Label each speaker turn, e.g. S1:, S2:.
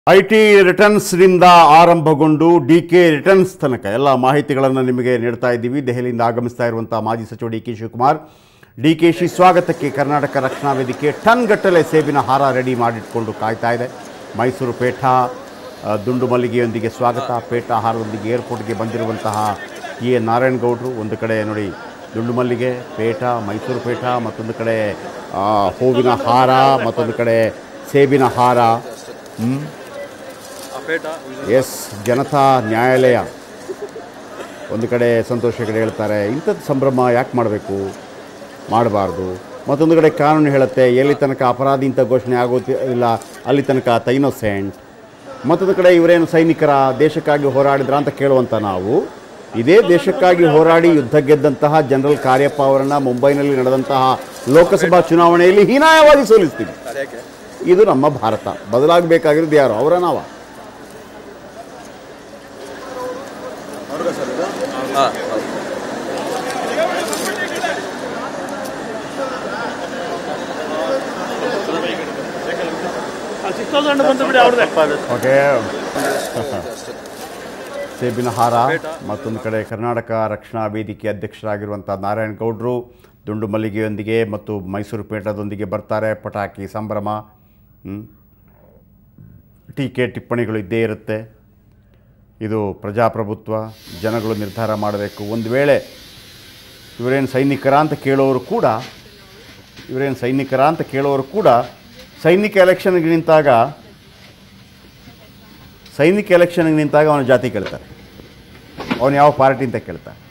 S1: I T ರಿಟರ್ನ್ಸ್ನಿಂದ ಆರಂಭಗೊಂಡು D K returns ತನಕ ಎಲ್ಲ ಮಾಹಿತಿಗಳನ್ನು ನಿಮಗೆ ನೀಡ್ತಾ ಇದ್ದೀವಿ ದೆಹಲಿಯಿಂದ ಆಗಮಿಸ್ತಾ ಇರುವಂಥ ಮಾಜಿ ಸಚಿವ D K Shivakumar D K ಶಿ ಸ್ವಾಗತಕ್ಕೆ ಕರ್ನಾಟಕ ರಕ್ಷಣಾ ವೇದಿಕೆ ಟನ್ ಗಟ್ಟಲೆ ಸೇಬಿನ ಹಾರ ರೆಡಿ ಮಾಡಿಟ್ಕೊಂಡು ಕಾಯ್ತಾ ಇದೆ ಮೈಸೂರು ಪೇಠ ಆ, ದುಂಡು ಮಲ್ಲಿಗೆಯೊಂದಿಗೆ ಸ್ವಾಗತ ಪೇಟ ಹಾರದೊಂದಿಗೆ ಏರ್ಪೋರ್ಟ್ಗೆ ಬಂದಿರುವಂತಹ ಟಿ ಎ ನಾರಾಯಣಗೌಡರು ಒಂದು ಕಡೆ ನೋಡಿ ದುಂಡು ಮಲ್ಲಿಗೆ ಪೇಟ ಮೈಸೂರು ಪೇಟ ಮತ್ತೊಂದು ಕಡೆ ಆ, ಹೂವಿನ ಹಾರ ಮತ್ತೊಂದು ಕಡೆ ಸೇಬಿನ ಹಾರ ಹ್ಞೂ ಎಸ್ ಜನತಾ ನ್ಯಾಯಾಲಯ ಒಂದು ಕಡೆ ಸಂತೋಷ ಕಡೆ ಹೇಳ್ತಾರೆ ಇಂಥದ್ದು ಸಂಭ್ರಮ ಯಾಕೆ ಮಾಡಬೇಕು ಮಾಡಬಾರ್ದು ಮತ್ತೊಂದು ಕಡೆ ಕಾನೂನು ಹೇಳುತ್ತೆ ಎಲ್ಲಿ ತನಕ ಅಪರಾಧಿ ಅಂತ ಘೋಷಣೆ ಆಗೋದಿಲ್ಲ ಅಲ್ಲಿ ತನಕ ಆತ ಇನ್ನೋಸೆಂಟ್ ಮತ್ತೊಂದು ಕಡೆ ಇವರೇನು ಸೈನಿಕರ ದೇಶಕ್ಕಾಗಿ ಹೋರಾಡಿದ್ರ ಅಂತ ಕೇಳುವಂಥ ನಾವು ಇದೇ ದೇಶಕ್ಕಾಗಿ ಹೋರಾಡಿ ಯುದ್ಧ ಗೆದ್ದಂತಹ ಜನರಲ್ ಕಾರ್ಯಪ್ಪ ಅವರನ್ನು ಮುಂಬೈನಲ್ಲಿ ನಡೆದಂತಹ ಲೋಕಸಭಾ ಚುನಾವಣೆಯಲ್ಲಿ ಹೀನಾಯವಾಗಿ ಸೋಲಿಸ್ತೀವಿ ಇದು ನಮ್ಮ ಭಾರತ ಬದಲಾಗಬೇಕಾಗಿರೋದು ಯಾರು ಅವರ ನಾವ
S2: ಚಿಕ್ಕದಂಡ ಬಂದು ಬಿಡಿ ಅವ್ರದ್ದೇ
S1: ಓಕೆ ಸೇಬಿನ ಹಾರ ಮತ್ತೊಂದು ಕಡೆ ಕರ್ನಾಟಕ ರಕ್ಷಣಾ ವೇದಿಕೆ ಅಧ್ಯಕ್ಷರಾಗಿರುವಂಥ ನಾರಾಯಣ ಗೌಡ್ರು ದುಂಡು ಮಲ್ಲಿಗೆಯೊಂದಿಗೆ ಮತ್ತು ಮೈಸೂರು ಪೇಟದೊಂದಿಗೆ ಬರ್ತಾರೆ ಪಟಾಕಿ ಸಂಭ್ರಮ ಹ್ಮ್. ಟೀಕೆ ಟಿಪ್ಪಣಿಗಳು ಇದ್ದೇ ಇರುತ್ತೆ ಇದು ಪ್ರಜಾಪ್ರಭುತ್ವ ಜನಗಳು ನಿರ್ಧಾರ ಮಾಡಬೇಕು ಒಂದು ವೇಳೆ ಇವರೇನು ಸೈನಿಕರ ಅಂತ ಕೇಳೋರು ಕೂಡ ಇವರೇನು ಸೈನಿಕರ ಅಂತ ಕೇಳೋರು ಕೂಡ ಸೈನಿಕ ಎಲೆಕ್ಷನ್ಗೆ ನಿಂತಾಗ ಸೈನಿಕ ಎಲೆಕ್ಷನ್ಗೆ ನಿಂತಾಗ ಅವನ ಜಾತಿ ಕೇಳ್ತಾರೆ ಅವನು ಯಾವ ಪಾರ್ಟಿ ಅಂತ ಕೇಳ್ತಾರೆ